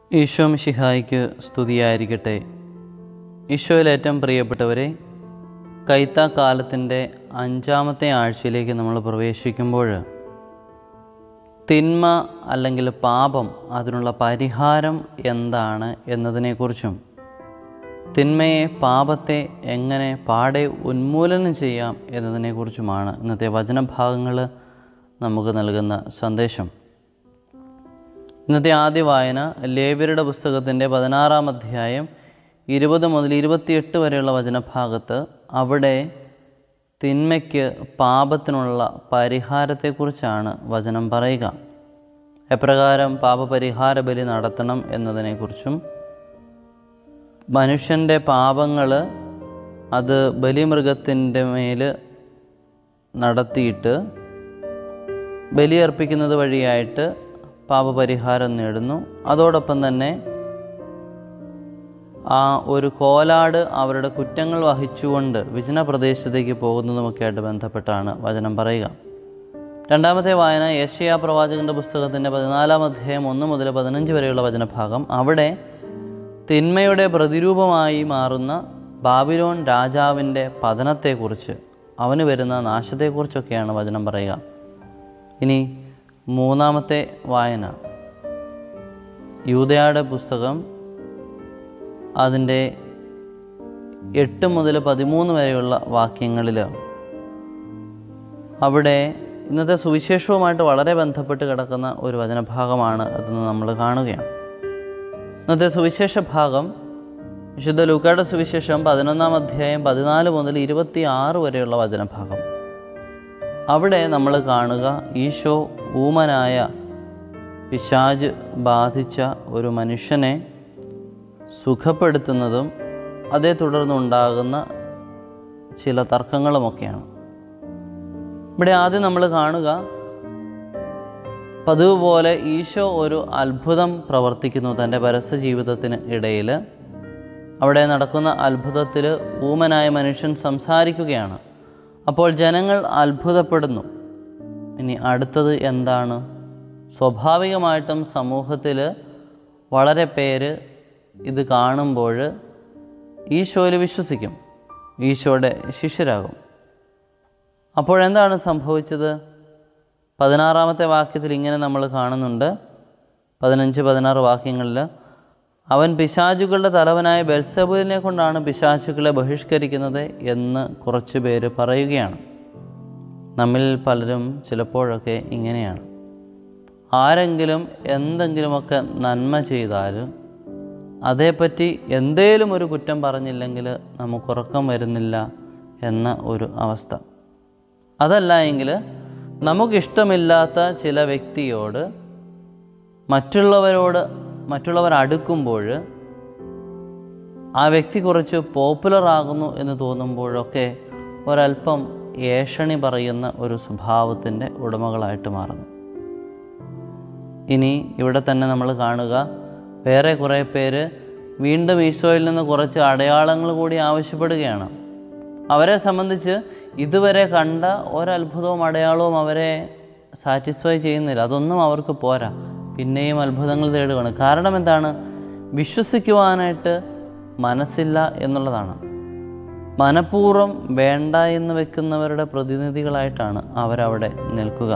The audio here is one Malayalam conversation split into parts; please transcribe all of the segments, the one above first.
ഈശോ മിശിഹായിക്ക് സ്തുതിയായിരിക്കട്ടെ ഈശോയിൽ ഏറ്റവും പ്രിയപ്പെട്ടവരെ കൈത്ത കാലത്തിൻ്റെ അഞ്ചാമത്തെ ആഴ്ചയിലേക്ക് നമ്മൾ പ്രവേശിക്കുമ്പോൾ തിന്മ അല്ലെങ്കിൽ പാപം അതിനുള്ള പരിഹാരം എന്താണ് എന്നതിനെക്കുറിച്ചും തിന്മയെ പാപത്തെ എങ്ങനെ പാടെ ഉന്മൂലനം ചെയ്യാം എന്നതിനെക്കുറിച്ചുമാണ് ഇന്നത്തെ വചനഭാഗങ്ങൾ നമുക്ക് നൽകുന്ന സന്ദേശം ഇന്നത്തെ ആദ്യ വായന ലേവ്യരുടെ പുസ്തകത്തിൻ്റെ പതിനാറാം അധ്യായം ഇരുപത് മുതൽ ഇരുപത്തിയെട്ട് വരെയുള്ള വചനഭാഗത്ത് അവിടെ തിന്മയ്ക്ക് പാപത്തിനുള്ള പരിഹാരത്തെക്കുറിച്ചാണ് വചനം പറയുക എപ്രകാരം പാപപരിഹാര ബലി നടത്തണം എന്നതിനെക്കുറിച്ചും മനുഷ്യൻ്റെ പാപങ്ങൾ അത് ബലിമൃഗത്തിൻ്റെ മേൽ നടത്തിയിട്ട് ബലിയർപ്പിക്കുന്നത് വഴിയായിട്ട് പാപപരിഹാരം നേടുന്നു അതോടൊപ്പം തന്നെ ആ ഒരു കോലാട് അവരുടെ കുറ്റങ്ങൾ വഹിച്ചുകൊണ്ട് വിജന പ്രദേശത്തേക്ക് പോകുന്നതുമൊക്കെയായിട്ട് ബന്ധപ്പെട്ടാണ് വചനം പറയുക രണ്ടാമത്തെ വായന യശയ പ്രവാചകന്റെ പുസ്തകത്തിൻ്റെ പതിനാലാം അധ്യായം ഒന്ന് മുതൽ പതിനഞ്ച് വരെയുള്ള വചനഭാഗം അവിടെ തിന്മയുടെ പ്രതിരൂപമായി മാറുന്ന ബാബിലോൺ രാജാവിൻ്റെ പതനത്തെക്കുറിച്ച് അവന് വരുന്ന നാശത്തെക്കുറിച്ചൊക്കെയാണ് വചനം പറയുക ഇനി മൂന്നാമത്തെ വായന യൂതയുടെ പുസ്തകം അതിൻ്റെ എട്ട് മുതൽ പതിമൂന്ന് വരെയുള്ള വാക്യങ്ങളിൽ അവിടെ ഇന്നത്തെ സുവിശേഷവുമായിട്ട് വളരെ ബന്ധപ്പെട്ട് കിടക്കുന്ന ഒരു വചനഭാഗമാണ് അതെന്ന് നമ്മൾ കാണുകയാണ് ഇന്നത്തെ സുവിശേഷ ഭാഗം വിശുദ്ധ ലൂക്കായുടെ സുവിശേഷം പതിനൊന്നാം അധ്യായം പതിനാല് മുതൽ ഇരുപത്തി ആറ് വരെയുള്ള വചനഭാഗം അവിടെ നമ്മൾ കാണുക ഈശോ ഊമനായ പിശാജ് ബാധിച്ച ഒരു മനുഷ്യനെ സുഖപ്പെടുത്തുന്നതും അതേ തുടർന്നുണ്ടാകുന്ന ചില തർക്കങ്ങളുമൊക്കെയാണ് ഇവിടെ ആദ്യം നമ്മൾ കാണുക പതിവ് പോലെ ഈശോ ഒരു അത്ഭുതം പ്രവർത്തിക്കുന്നു തൻ്റെ പരസ്യ ജീവിതത്തിന് ഇടയിൽ അവിടെ നടക്കുന്ന അത്ഭുതത്തിൽ ഊമനായ മനുഷ്യൻ സംസാരിക്കുകയാണ് അപ്പോൾ ജനങ്ങൾ അത്ഭുതപ്പെടുന്നു ഇനി അടുത്തത് എന്താണ് സ്വാഭാവികമായിട്ടും സമൂഹത്തിൽ വളരെ പേര് ഇത് കാണുമ്പോൾ ഈശോയിൽ വിശ്വസിക്കും ഈശോയുടെ ശിഷ്യരാകും അപ്പോഴെന്താണ് സംഭവിച്ചത് പതിനാറാമത്തെ വാക്യത്തിൽ ഇങ്ങനെ നമ്മൾ കാണുന്നുണ്ട് പതിനഞ്ച് പതിനാറ് വാക്യങ്ങളിൽ അവൻ പിശാചുകളുടെ തലവനായ ബെൽസബുലിനെ കൊണ്ടാണ് പിശാചുക്കളെ ബഹിഷ്കരിക്കുന്നത് എന്ന് കുറച്ച് പേര് പറയുകയാണ് നമ്മിൽ പലരും ചിലപ്പോഴൊക്കെ ഇങ്ങനെയാണ് ആരെങ്കിലും എന്തെങ്കിലുമൊക്കെ നന്മ ചെയ്താൽ അതേപ്പറ്റി എന്തേലും ഒരു കുറ്റം പറഞ്ഞില്ലെങ്കിൽ നമുക്കുറക്കം വരുന്നില്ല എന്ന ഒരു അവസ്ഥ അതല്ല എങ്കിൽ നമുക്കിഷ്ടമില്ലാത്ത ചില വ്യക്തിയോട് മറ്റുള്ളവരോട് മറ്റുള്ളവർ അടുക്കുമ്പോൾ ആ വ്യക്തി കുറച്ച് പോപ്പുലർ ആകുന്നു എന്ന് തോന്നുമ്പോഴൊക്കെ ഒരല്പം ഏഷണി പറയുന്ന ഒരു സ്വഭാവത്തിൻ്റെ ഉടമകളായിട്ട് മാറുന്നു ഇനി ഇവിടെ തന്നെ നമ്മൾ കാണുക വേറെ കുറേ പേര് വീണ്ടും ഈശോയിൽ നിന്ന് കുറച്ച് അടയാളങ്ങൾ കൂടി ആവശ്യപ്പെടുകയാണ് അവരെ സംബന്ധിച്ച് ഇതുവരെ കണ്ട ഒരത്ഭുതവും അടയാളവും അവരെ സാറ്റിസ്ഫൈ ചെയ്യുന്നില്ല അതൊന്നും അവർക്ക് പോരാ പിന്നെയും അത്ഭുതങ്ങൾ തേടുകയാണ് കാരണം എന്താണ് വിശ്വസിക്കുവാനായിട്ട് മനസ്സില്ല എന്നുള്ളതാണ് മനഃപൂർവ്വം വേണ്ട എന്ന് വെക്കുന്നവരുടെ പ്രതിനിധികളായിട്ടാണ് അവരവിടെ നിൽക്കുക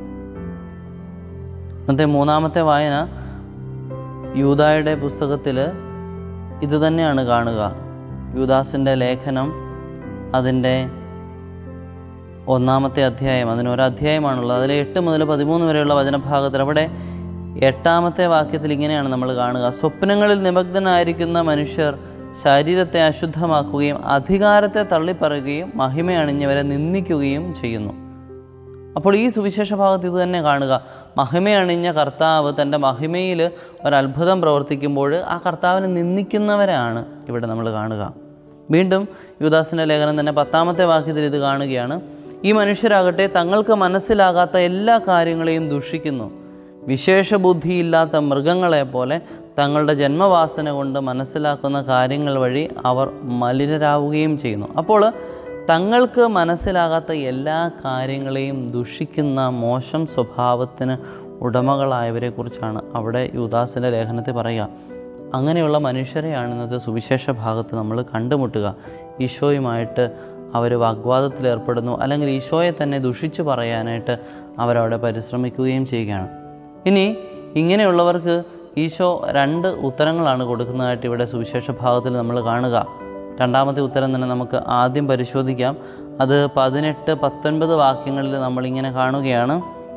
ഇന്നത്തെ മൂന്നാമത്തെ വായന യൂതായുടെ പുസ്തകത്തിൽ ഇതുതന്നെയാണ് കാണുക യൂദാസിൻ്റെ ലേഖനം അതിൻ്റെ ഒന്നാമത്തെ അധ്യായം അതിന് ഒരു അധ്യായമാണുള്ളത് അതിൽ എട്ട് മുതൽ പതിമൂന്ന് വരെയുള്ള വചനഭാഗത്തിൽ അവിടെ എട്ടാമത്തെ വാക്യത്തിൽ ഇങ്ങനെയാണ് നമ്മൾ കാണുക സ്വപ്നങ്ങളിൽ നിമഗ്നനായിരിക്കുന്ന മനുഷ്യർ ശരീരത്തെ അശുദ്ധമാക്കുകയും അധികാരത്തെ തള്ളിപ്പറയുകയും മഹിമ അണിഞ്ഞവരെ നിന്ദിക്കുകയും ചെയ്യുന്നു അപ്പോൾ ഈ സുവിശേഷ ഭാഗത്ത് ഇത് തന്നെ കാണുക മഹിമയണിഞ്ഞ കർത്താവ് തൻ്റെ മഹിമയിൽ ഒരത്ഭുതം പ്രവർത്തിക്കുമ്പോൾ ആ കർത്താവിനെ നിന്ദിക്കുന്നവരാണ് ഇവിടെ നമ്മൾ കാണുക വീണ്ടും യുദാസിൻ്റെ ലേഖനം തന്നെ പത്താമത്തെ വാക്യത്തിൽ ഇത് കാണുകയാണ് ഈ മനുഷ്യരാകട്ടെ തങ്ങൾക്ക് മനസ്സിലാകാത്ത എല്ലാ കാര്യങ്ങളെയും ദുഷിക്കുന്നു വിശേഷ ബുദ്ധിയില്ലാത്ത മൃഗങ്ങളെ പോലെ തങ്ങളുടെ ജന്മവാസന കൊണ്ട് മനസ്സിലാക്കുന്ന കാര്യങ്ങൾ വഴി അവർ മലിനരാവുകയും ചെയ്യുന്നു അപ്പോൾ തങ്ങൾക്ക് മനസ്സിലാകാത്ത എല്ലാ കാര്യങ്ങളെയും ദുഷിക്കുന്ന മോശം സ്വഭാവത്തിന് ഉടമകളായവരെക്കുറിച്ചാണ് അവിടെ യുദാസിൻ്റെ ലേഖനത്തിൽ പറയുക അങ്ങനെയുള്ള മനുഷ്യരെയാണ് ഇന്നത്തെ സുവിശേഷ ഭാഗത്ത് നമ്മൾ കണ്ടുമുട്ടുക ഈശോയുമായിട്ട് അവർ വാഗ്വാദത്തിൽ ഏർപ്പെടുന്നു അല്ലെങ്കിൽ ഈശോയെ തന്നെ ദുഷിച്ചു പറയാനായിട്ട് അവരവിടെ പരിശ്രമിക്കുകയും ചെയ്യുകയാണ് ഇനി ഇങ്ങനെയുള്ളവർക്ക് ഈശോ രണ്ട് ഉത്തരങ്ങളാണ് കൊടുക്കുന്നതായിട്ട് ഇവിടെ സുവിശേഷ ഭാഗത്തിൽ നമ്മൾ കാണുക രണ്ടാമത്തെ ഉത്തരം തന്നെ നമുക്ക് ആദ്യം പരിശോധിക്കാം അത് പതിനെട്ട് പത്തൊൻപത് വാക്യങ്ങളിൽ നമ്മളിങ്ങനെ കാണുകയാണ്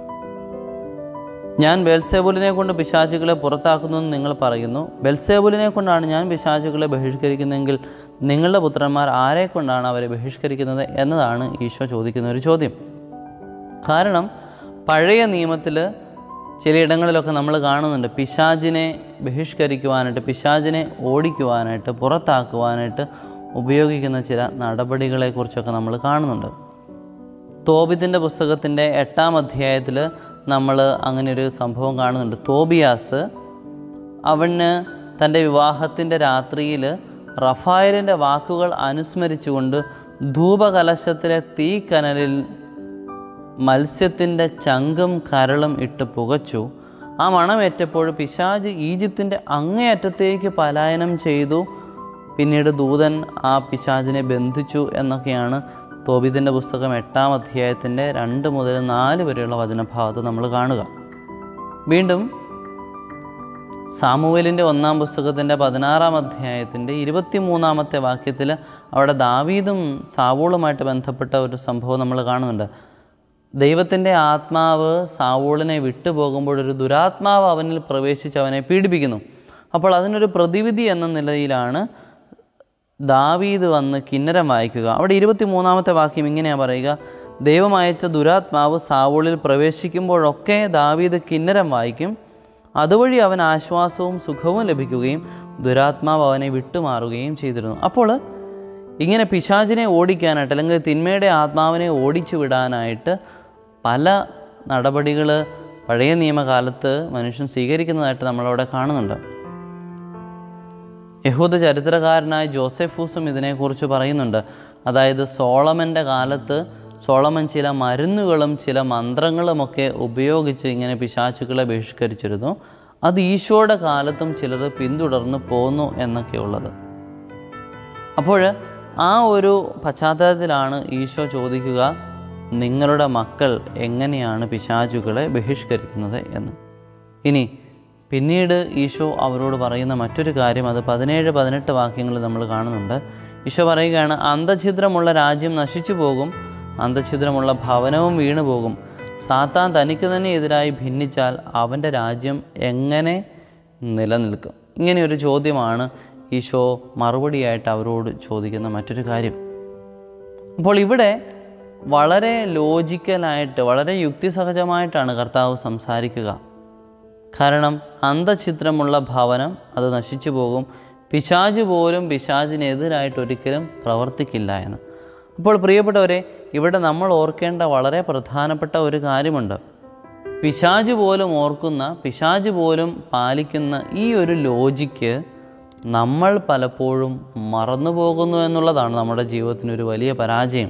ഞാൻ ബെൽസേബുലിനെ കൊണ്ട് പിശാചുകളെ പുറത്താക്കുന്നു എന്ന് നിങ്ങൾ പറയുന്നു ബെൽസേബുലിനെ കൊണ്ടാണ് ഞാൻ പിശാചുകളെ ബഹിഷ്കരിക്കുന്നതെങ്കിൽ നിങ്ങളുടെ പുത്രന്മാർ ആരെ കൊണ്ടാണ് അവരെ ബഹിഷ്കരിക്കുന്നത് എന്നതാണ് ഈശോ ചോദിക്കുന്ന ഒരു ചോദ്യം കാരണം പഴയ നിയമത്തിൽ ചിലയിടങ്ങളിലൊക്കെ നമ്മൾ കാണുന്നുണ്ട് പിശാചിനെ ബഹിഷ്കരിക്കുവാനായിട്ട് പിശാചിനെ ഓടിക്കുവാനായിട്ട് പുറത്താക്കുവാനായിട്ട് ഉപയോഗിക്കുന്ന ചില നടപടികളെക്കുറിച്ചൊക്കെ നമ്മൾ കാണുന്നുണ്ട് തോബിത്തിൻ്റെ പുസ്തകത്തിൻ്റെ എട്ടാം അധ്യായത്തിൽ നമ്മൾ അങ്ങനെ ഒരു സംഭവം കാണുന്നുണ്ട് തോബിയാസ് അവന് തൻ്റെ വിവാഹത്തിൻ്റെ രാത്രിയിൽ റഫായലിൻ്റെ വാക്കുകൾ അനുസ്മരിച്ചുകൊണ്ട് ധൂപകലശത്തിലെ തീക്കനലിൽ മത്സ്യത്തിൻ്റെ ചങ്കും കരളും ഇട്ട് പുകച്ചു ആ മണമേറ്റപ്പോൾ പിശാജ് ഈജിപ്തിൻ്റെ അങ്ങേയറ്റത്തേക്ക് പലായനം ചെയ്തു പിന്നീട് ദൂതൻ ആ പിശാജിനെ ബന്ധിച്ചു എന്നൊക്കെയാണ് തോബിതിൻ്റെ പുസ്തകം എട്ടാം അധ്യായത്തിൻ്റെ രണ്ട് മുതൽ നാല് വരെയുള്ള വചനഭാഗത്ത് നമ്മൾ കാണുക വീണ്ടും സാമുവേലിൻ്റെ ഒന്നാം പുസ്തകത്തിൻ്റെ പതിനാറാം അധ്യായത്തിൻ്റെ ഇരുപത്തി മൂന്നാമത്തെ വാക്യത്തിൽ അവിടെ ദാവീദും സാവൂളുമായിട്ട് ബന്ധപ്പെട്ട ഒരു സംഭവം നമ്മൾ കാണുന്നുണ്ട് ദൈവത്തിൻ്റെ ആത്മാവ് സാവൂളിനെ വിട്ടുപോകുമ്പോൾ ഒരു ദുരാത്മാവ് അവനിൽ പ്രവേശിച്ച് അവനെ പീഡിപ്പിക്കുന്നു അപ്പോൾ അതിനൊരു പ്രതിവിധി എന്ന നിലയിലാണ് ദാവീദ് വന്ന് കിന്നരം വായിക്കുക അവിടെ ഇരുപത്തി മൂന്നാമത്തെ വാക്യം ഇങ്ങനെയാണ് പറയുക ദൈവം അയച്ച ദുരാത്മാവ് സാവൂളിൽ പ്രവേശിക്കുമ്പോഴൊക്കെ ദാവീദ് കിന്നരം വായിക്കും അതുവഴി അവൻ ആശ്വാസവും സുഖവും ലഭിക്കുകയും ദുരാത്മാവ് അവനെ വിട്ടുമാറുകയും ചെയ്തിരുന്നു അപ്പോൾ ഇങ്ങനെ പിശാചിനെ ഓടിക്കാനായിട്ട് അല്ലെങ്കിൽ തിന്മയുടെ ആത്മാവിനെ ഓടിച്ചു വിടാനായിട്ട് പല നടപടികൾ പഴയ നിയമകാലത്ത് മനുഷ്യൻ സ്വീകരിക്കുന്നതായിട്ട് നമ്മളവിടെ കാണുന്നുണ്ട് യഹൂദ ചരിത്രകാരനായ ജോസഫൂസും ഇതിനെക്കുറിച്ച് പറയുന്നുണ്ട് അതായത് സോളമൻ്റെ കാലത്ത് സോളമൻ ചില മരുന്നുകളും ചില മന്ത്രങ്ങളുമൊക്കെ ഉപയോഗിച്ച് ഇങ്ങനെ പിശാചുക്കളെ ബഹിഷ്കരിച്ചിരുന്നു അത് ഈശോയുടെ കാലത്തും ചിലർ പിന്തുടർന്ന് പോന്നു എന്നൊക്കെയുള്ളത് അപ്പോൾ ആ ഒരു പശ്ചാത്തലത്തിലാണ് ഈശോ ചോദിക്കുക നിങ്ങളുടെ മക്കൾ എങ്ങനെയാണ് പിശാചുകളെ ബഹിഷ്കരിക്കുന്നത് എന്ന് ഇനി പിന്നീട് ഈശോ അവരോട് പറയുന്ന മറ്റൊരു കാര്യം അത് പതിനേഴ് പതിനെട്ട് വാക്യങ്ങൾ നമ്മൾ കാണുന്നുണ്ട് ഈശോ പറയുകയാണ് അന്തഛിദ്രമുള്ള രാജ്യം നശിച്ചു പോകും അന്തഛിദ്രമുള്ള ഭവനവും വീണു പോകും സാത്താൻ തനിക്ക് തന്നെ എതിരായി ഭിന്നിച്ചാൽ അവൻ്റെ രാജ്യം എങ്ങനെ നിലനിൽക്കും ഇങ്ങനെയൊരു ചോദ്യമാണ് ഈശോ മറുപടിയായിട്ട് അവരോട് ചോദിക്കുന്ന മറ്റൊരു കാര്യം അപ്പോൾ ഇവിടെ വളരെ ലോജിക്കലായിട്ട് വളരെ യുക്തിസഹജമായിട്ടാണ് കർത്താവ് സംസാരിക്കുക കാരണം അന്തഛിദ്രമുള്ള ഭവനം അത് നശിച്ചു പോകും പിശാജ് പോലും പിശാജിനെതിരായിട്ട് ഒരിക്കലും പ്രവർത്തിക്കില്ല എന്ന് അപ്പോൾ പ്രിയപ്പെട്ടവരെ ഇവിടെ നമ്മൾ ഓർക്കേണ്ട വളരെ പ്രധാനപ്പെട്ട ഒരു കാര്യമുണ്ട് പിശാജ് പോലും ഓർക്കുന്ന പിശാജ് പോലും പാലിക്കുന്ന ഈ ഒരു ലോജിക്ക് നമ്മൾ പലപ്പോഴും മറന്നു പോകുന്നു എന്നുള്ളതാണ് നമ്മുടെ ജീവിതത്തിനൊരു വലിയ പരാജയം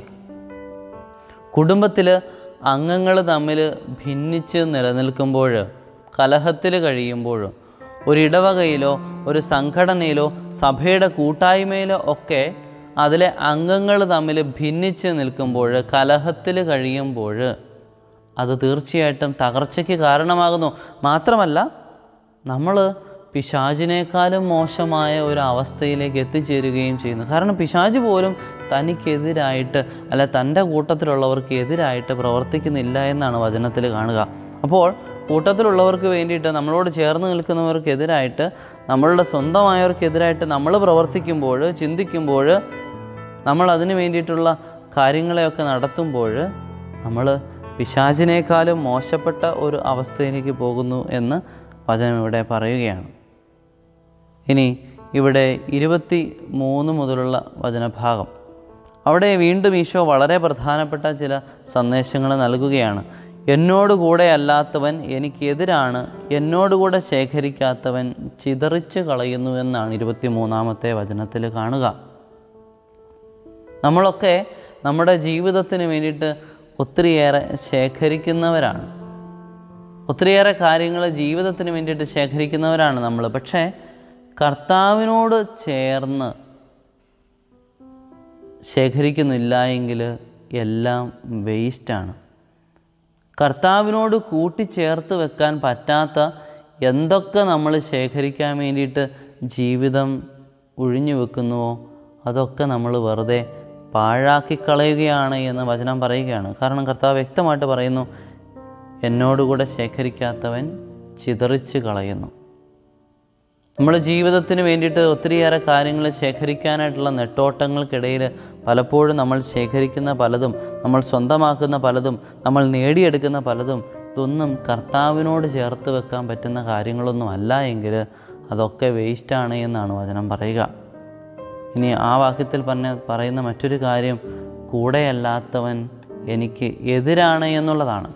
കുടുംബത്തിൽ അംഗങ്ങൾ തമ്മിൽ ഭിന്നിച്ച് നിലനിൽക്കുമ്പോൾ കലഹത്തിൽ കഴിയുമ്പോൾ ഒരു ഇടവകയിലോ ഒരു സംഘടനയിലോ സഭയുടെ കൂട്ടായ്മയിലോ ഒക്കെ അതിലെ അംഗങ്ങൾ തമ്മിൽ ഭിന്നിച്ച് നിൽക്കുമ്പോൾ കലഹത്തിൽ കഴിയുമ്പോൾ അത് തീർച്ചയായിട്ടും തകർച്ചയ്ക്ക് കാരണമാകുന്നു മാത്രമല്ല നമ്മൾ പിശാചിനേക്കാളും മോശമായ ഒരു അവസ്ഥയിലേക്ക് എത്തിച്ചേരുകയും ചെയ്യുന്നു കാരണം പിശാജ് പോലും തനിക്കെതിരായിട്ട് അല്ല തൻ്റെ കൂട്ടത്തിലുള്ളവർക്ക് എതിരായിട്ട് പ്രവർത്തിക്കുന്നില്ല എന്നാണ് വചനത്തിൽ കാണുക അപ്പോൾ കൂട്ടത്തിലുള്ളവർക്ക് വേണ്ടിയിട്ട് നമ്മളോട് ചേർന്ന് നിൽക്കുന്നവർക്കെതിരായിട്ട് നമ്മളുടെ സ്വന്തമായവർക്കെതിരായിട്ട് നമ്മൾ പ്രവർത്തിക്കുമ്പോൾ ചിന്തിക്കുമ്പോൾ നമ്മൾ അതിന് വേണ്ടിയിട്ടുള്ള കാര്യങ്ങളെയൊക്കെ നടത്തുമ്പോൾ നമ്മൾ പിശാചിനേക്കാളും മോശപ്പെട്ട ഒരു അവസ്ഥയിലേക്ക് പോകുന്നു എന്ന് വചനം ഇവിടെ പറയുകയാണ് ഇനി ഇവിടെ ഇരുപത്തി മൂന്ന് മുതലുള്ള വചനഭാഗം അവിടെ വീണ്ടും ഈശോ വളരെ പ്രധാനപ്പെട്ട ചില സന്ദേശങ്ങൾ നൽകുകയാണ് എന്നോടുകൂടെ അല്ലാത്തവൻ എനിക്കെതിരാണ് എന്നോടുകൂടെ ശേഖരിക്കാത്തവൻ ചിതറിച്ച് കളയുന്നു എന്നാണ് ഇരുപത്തി മൂന്നാമത്തെ വചനത്തിൽ കാണുക നമ്മളൊക്കെ നമ്മുടെ ജീവിതത്തിന് വേണ്ടിയിട്ട് ഒത്തിരിയേറെ ശേഖരിക്കുന്നവരാണ് ഒത്തിരിയേറെ കാര്യങ്ങൾ ജീവിതത്തിന് വേണ്ടിയിട്ട് ശേഖരിക്കുന്നവരാണ് നമ്മൾ പക്ഷേ കർത്താവിനോട് ചേർന്ന് ശേഖരിക്കുന്നില്ല എങ്കിൽ എല്ലാം വേസ്റ്റാണ് കർത്താവിനോട് കൂട്ടിച്ചേർത്ത് വെക്കാൻ പറ്റാത്ത എന്തൊക്കെ നമ്മൾ ശേഖരിക്കാൻ വേണ്ടിയിട്ട് ജീവിതം ഒഴിഞ്ഞു വെക്കുന്നുവോ അതൊക്കെ നമ്മൾ വെറുതെ പാഴാക്കി കളയുകയാണ് എന്ന് വചനം പറയുകയാണ് കാരണം കർത്താവ് വ്യക്തമായിട്ട് പറയുന്നു എന്നോടുകൂടെ ശേഖരിക്കാത്തവൻ ചിതറിച്ച് കളയുന്നു നമ്മുടെ ജീവിതത്തിന് വേണ്ടിയിട്ട് ഒത്തിരിയേറെ കാര്യങ്ങൾ ശേഖരിക്കാനായിട്ടുള്ള നെട്ടോട്ടങ്ങൾക്കിടയിൽ പലപ്പോഴും നമ്മൾ ശേഖരിക്കുന്ന പലതും നമ്മൾ സ്വന്തമാക്കുന്ന പലതും നമ്മൾ നേടിയെടുക്കുന്ന പലതും ഇതൊന്നും കർത്താവിനോട് ചേർത്ത് വെക്കാൻ പറ്റുന്ന കാര്യങ്ങളൊന്നും അല്ല എങ്കിൽ അതൊക്കെ വേസ്റ്റാണ് എന്നാണ് വചനം പറയുക ഇനി ആ വാക്യത്തിൽ പറഞ്ഞ പറയുന്ന മറ്റൊരു കാര്യം കൂടെയല്ലാത്തവൻ എനിക്ക് എതിരാണ് എന്നുള്ളതാണ്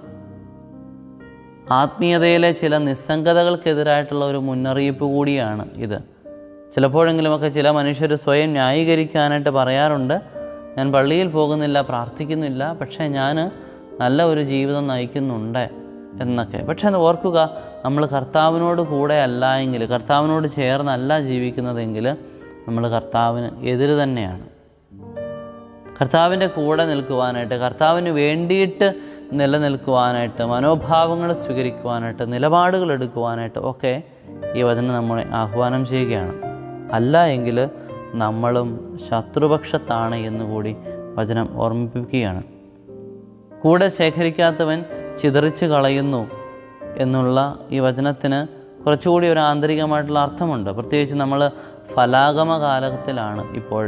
ആത്മീയതയിലെ ചില നിസ്സംഗതകൾക്കെതിരായിട്ടുള്ള ഒരു മുന്നറിയിപ്പ് കൂടിയാണ് ഇത് ചിലപ്പോഴെങ്കിലുമൊക്കെ ചില മനുഷ്യർ സ്വയം ന്യായീകരിക്കാനായിട്ട് പറയാറുണ്ട് ഞാൻ പള്ളിയിൽ പോകുന്നില്ല പ്രാർത്ഥിക്കുന്നില്ല പക്ഷേ ഞാൻ നല്ല ഒരു ജീവിതം നയിക്കുന്നുണ്ട് എന്നൊക്കെ പക്ഷേ അത് ഓർക്കുക നമ്മൾ കർത്താവിനോട് കൂടെ അല്ല എങ്കിൽ കർത്താവിനോട് ചേർന്നല്ല ജീവിക്കുന്നതെങ്കിൽ നമ്മൾ കർത്താവിന് എതിര് തന്നെയാണ് കർത്താവിൻ്റെ കൂടെ നിൽക്കുവാനായിട്ട് കർത്താവിന് വേണ്ടിയിട്ട് നിലനിൽക്കുവാനായിട്ട് മനോഭാവങ്ങൾ സ്വീകരിക്കുവാനായിട്ട് നിലപാടുകൾ എടുക്കുവാനായിട്ട് ഒക്കെ ഈ വചനം നമ്മളെ ആഹ്വാനം ചെയ്യുകയാണ് അല്ല എങ്കിൽ നമ്മളും ശത്രുപക്ഷത്താണ് എന്നുകൂടി വചനം ഓർമ്മിപ്പിക്കുകയാണ് കൂടെ ശേഖരിക്കാത്തവൻ ചിതറിച്ച് കളയുന്നു എന്നുള്ള ഈ വചനത്തിന് കുറച്ചുകൂടി ഒരു ആന്തരികമായിട്ടുള്ള അർത്ഥമുണ്ട് പ്രത്യേകിച്ച് നമ്മൾ ഫലാഗമ കാലത്തിലാണ് ഇപ്പോൾ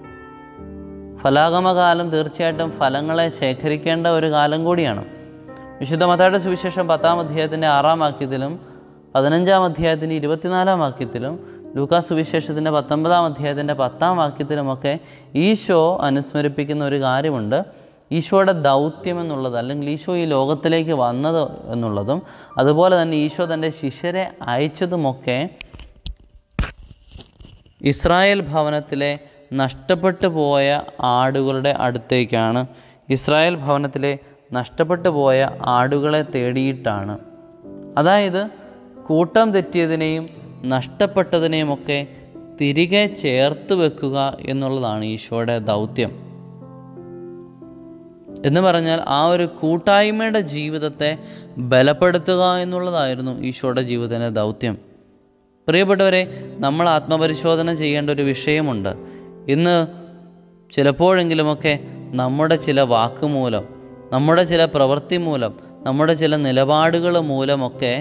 ഫലാഗമകാലം തീർച്ചയായിട്ടും ഫലങ്ങളെ ശേഖരിക്കേണ്ട ഒരു കാലം കൂടിയാണ് വിശുദ്ധ മതയുടെ സുവിശേഷം പത്താം അധ്യായത്തിൻ്റെ ആറാം വാക്യത്തിലും പതിനഞ്ചാം അധ്യായത്തിൻ്റെ ഇരുപത്തിനാലാം വാക്യത്തിലും ലൂക്കാ സുവിശേഷത്തിൻ്റെ പത്തൊമ്പതാം അധ്യായത്തിൻ്റെ പത്താം വാക്യത്തിലുമൊക്കെ ഈശോ അനുസ്മരിപ്പിക്കുന്ന ഒരു കാര്യമുണ്ട് ഈശോയുടെ ദൗത്യം എന്നുള്ളത് അല്ലെങ്കിൽ ഈശോ ഈ ലോകത്തിലേക്ക് വന്നത് എന്നുള്ളതും അതുപോലെ തന്നെ ഈശോ തൻ്റെ ശിഷ്യരെ അയച്ചതുമൊക്കെ ഇസ്രായേൽ ഭവനത്തിലെ നഷ്ടപ്പെട്ടു പോയ ആടുകളുടെ അടുത്തേക്കാണ് ഇസ്രായേൽ ഭവനത്തിലെ നഷ്ടപ്പെട്ടു പോയ ആടുകളെ തേടിയിട്ടാണ് അതായത് കൂട്ടം തെറ്റിയതിനെയും നഷ്ടപ്പെട്ടതിനെയുമൊക്കെ തിരികെ ചേർത്ത് വെക്കുക എന്നുള്ളതാണ് ഈശോയുടെ ദൗത്യം എന്ന് പറഞ്ഞാൽ ആ ഒരു കൂട്ടായ്മയുടെ ജീവിതത്തെ ബലപ്പെടുത്തുക എന്നുള്ളതായിരുന്നു ഈശോയുടെ ജീവിതത്തിൻ്റെ ദൗത്യം പ്രിയപ്പെട്ടവരെ നമ്മൾ ആത്മപരിശോധന ചെയ്യേണ്ട ഒരു വിഷയമുണ്ട് ഇന്ന് ചിലപ്പോഴെങ്കിലുമൊക്കെ നമ്മുടെ ചില വാക്കുമൂലം നമ്മുടെ ചില പ്രവൃത്തി മൂലം നമ്മുടെ ചില നിലപാടുകൾ മൂലമൊക്കെ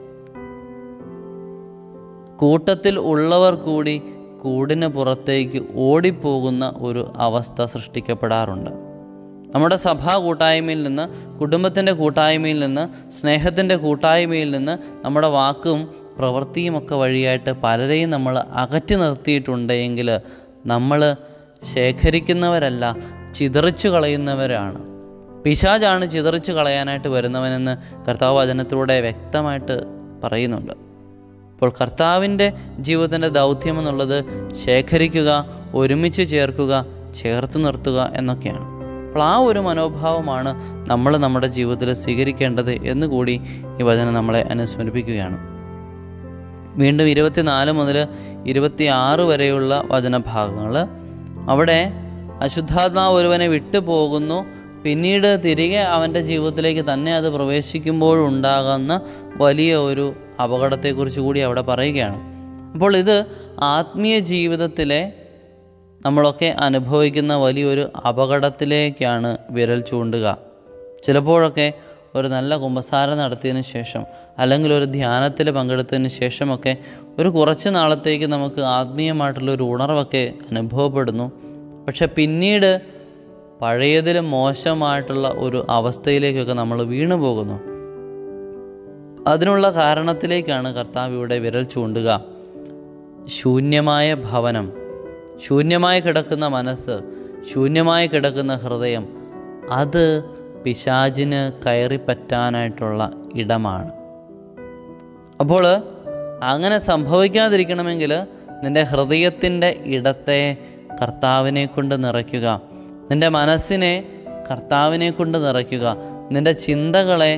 കൂട്ടത്തിൽ ഉള്ളവർ കൂടി കൂടിന് പുറത്തേക്ക് ഓടിപ്പോകുന്ന ഒരു അവസ്ഥ സൃഷ്ടിക്കപ്പെടാറുണ്ട് നമ്മുടെ സഭാ കൂട്ടായ്മയിൽ നിന്ന് കുടുംബത്തിൻ്റെ കൂട്ടായ്മയിൽ നിന്ന് സ്നേഹത്തിൻ്റെ കൂട്ടായ്മയിൽ നിന്ന് നമ്മുടെ വാക്കും പ്രവൃത്തിയുമൊക്കെ വഴിയായിട്ട് പലരെയും നമ്മൾ അകറ്റി നിർത്തിയിട്ടുണ്ടെങ്കിൽ നമ്മൾ ശേഖരിക്കുന്നവരല്ല ചിതറിച്ചു കളയുന്നവരാണ് പിശാജാണ് ചിതറിച്ചു കളയാനായിട്ട് വരുന്നവനെന്ന് കർത്താവ് വചനത്തിലൂടെ വ്യക്തമായിട്ട് പറയുന്നുണ്ട് അപ്പോൾ കർത്താവിൻ്റെ ജീവിതത്തിൻ്റെ ദൗത്യം എന്നുള്ളത് ശേഖരിക്കുക ഒരുമിച്ച് ചേർക്കുക ചേർത്ത് നിർത്തുക എന്നൊക്കെയാണ് അപ്പോൾ ആ ഒരു മനോഭാവമാണ് നമ്മൾ നമ്മുടെ ജീവിതത്തിൽ സ്വീകരിക്കേണ്ടത് എന്നുകൂടി ഈ വചനം നമ്മളെ അനുസ്മരിപ്പിക്കുകയാണ് വീണ്ടും ഇരുപത്തിനാല് മുതൽ ഇരുപത്തി ആറ് വരെയുള്ള വചനഭാഗങ്ങൾ അവിടെ അശുദ്ധാത്മാവ് ഒരുവനെ വിട്ടുപോകുന്നു പിന്നീട് തിരികെ അവൻ്റെ ജീവിതത്തിലേക്ക് തന്നെ അത് പ്രവേശിക്കുമ്പോഴുണ്ടാകുന്ന വലിയ ഒരു അപകടത്തെക്കുറിച്ച് കൂടി അവിടെ പറയുകയാണ് അപ്പോൾ ഇത് ആത്മീയ ജീവിതത്തിലെ നമ്മളൊക്കെ അനുഭവിക്കുന്ന വലിയൊരു അപകടത്തിലേക്കാണ് വിരൽ ചൂണ്ടുക ചിലപ്പോഴൊക്കെ ഒരു നല്ല കുമ്പസാരം നടത്തിയതിന് ശേഷം അല്ലെങ്കിൽ ഒരു ധ്യാനത്തിൽ പങ്കെടുത്തതിന് ശേഷമൊക്കെ ഒരു കുറച്ച് നാളത്തേക്ക് നമുക്ക് ആത്മീയമായിട്ടുള്ള ഒരു ഉണർവൊക്കെ അനുഭവപ്പെടുന്നു പക്ഷെ പിന്നീട് പഴയതിലും മോശമായിട്ടുള്ള ഒരു അവസ്ഥയിലേക്കൊക്കെ നമ്മൾ വീണു പോകുന്നു അതിനുള്ള കാരണത്തിലേക്കാണ് കർത്താവ് ഇവിടെ വിരൽ ചൂണ്ടുക ശൂന്യമായ ഭവനം ശൂന്യമായി കിടക്കുന്ന മനസ്സ് ശൂന്യമായി കിടക്കുന്ന ഹൃദയം അത് പിശാചിന് കയറിപ്പറ്റാനായിട്ടുള്ള ഇടമാണ് അപ്പോൾ അങ്ങനെ സംഭവിക്കാതിരിക്കണമെങ്കിൽ നിൻ്റെ ഹൃദയത്തിൻ്റെ ഇടത്തെ കർത്താവിനെ കൊണ്ട് നിറയ്ക്കുക നിൻ്റെ മനസ്സിനെ കർത്താവിനെ കൊണ്ട് നിറയ്ക്കുക നിൻ്റെ ചിന്തകളെ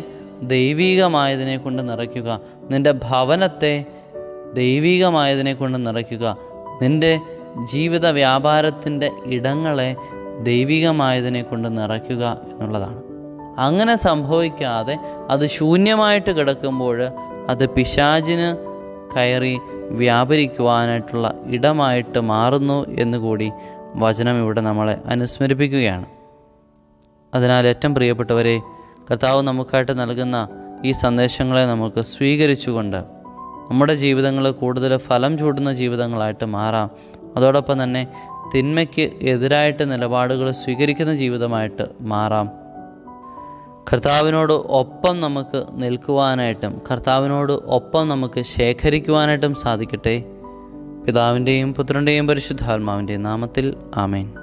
ദൈവികമായതിനെ കൊണ്ട് നിറയ്ക്കുക നിൻ്റെ ഭവനത്തെ ദൈവികമായതിനെ കൊണ്ട് നിറയ്ക്കുക നിൻ്റെ ജീവിത വ്യാപാരത്തിൻ്റെ ഇടങ്ങളെ ദൈവികമായതിനെ കൊണ്ട് നിറയ്ക്കുക എന്നുള്ളതാണ് അങ്ങനെ സംഭവിക്കാതെ അത് ശൂന്യമായിട്ട് കിടക്കുമ്പോൾ അത് പിശാചിന് കയറി വ്യാപരിക്കുവാനായിട്ടുള്ള ഇടമായിട്ട് മാറുന്നു എന്നുകൂടി വചനം ഇവിടെ നമ്മളെ അനുസ്മരിപ്പിക്കുകയാണ് അതിനാൽ ഏറ്റവും പ്രിയപ്പെട്ടവരെ കർത്താവ് നമുക്കായിട്ട് നൽകുന്ന ഈ സന്ദേശങ്ങളെ നമുക്ക് സ്വീകരിച്ചുകൊണ്ട് നമ്മുടെ ജീവിതങ്ങൾ കൂടുതൽ ഫലം ചൂടുന്ന ജീവിതങ്ങളായിട്ട് മാറാം അതോടൊപ്പം തന്നെ തിന്മയ്ക്ക് എതിരായിട്ട് നിലപാടുകൾ സ്വീകരിക്കുന്ന ജീവിതമായിട്ട് മാറാം കർത്താവിനോട് ഒപ്പം നമുക്ക് നിൽക്കുവാനായിട്ടും കർത്താവിനോട് ഒപ്പം നമുക്ക് ശേഖരിക്കുവാനായിട്ടും സാധിക്കട്ടെ പിതാവിൻ്റെയും പുത്രൻ്റെയും പരിശുദ്ധാത്മാവിൻ്റെയും നാമത്തിൽ ആമേൻ